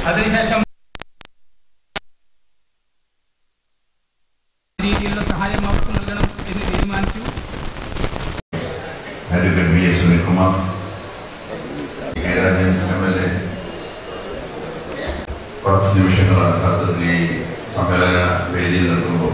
അതിനുശേഷം രീതിയിലുള്ള സഹായം അവർക്ക് നൽകണം എന്ന് തീരുമാനിച്ചു advocate V S Sunilkumar K Rajan M L A കുറച്ച് നിമിഷങ്ങളാണ് യഥാർത്ഥത്തിൽ ഈ സമ്മേളന വേദിയിൽ നിൽക്കുമ്പോൾ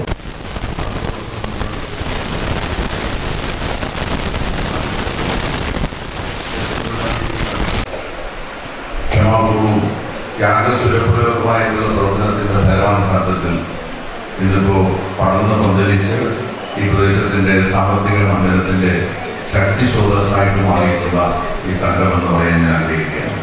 ക്ഷമാപൂർവ്വം ത്യാഗസുരപ്രയോഗമായിട്ടുള്ള പ്രവർത്തനത്തിന്റെ ഫലമാണ് യഥാർത്ഥത്തിൽ ഇന്നിപ്പോ പടർന്നു പന്തലിച്ച് ഈ പ്രദേശത്തിന്റെ സാമ്പത്തിക മണ്ഡലത്തിന്റെ ശക്തി സ്രോതസ്സായിട്ട് മാറിയിട്ടുള്ള ഈ സംഘം എന്ന് പറയാൻ ഞാൻ ആഗ്രഹിക്കുകയാണ്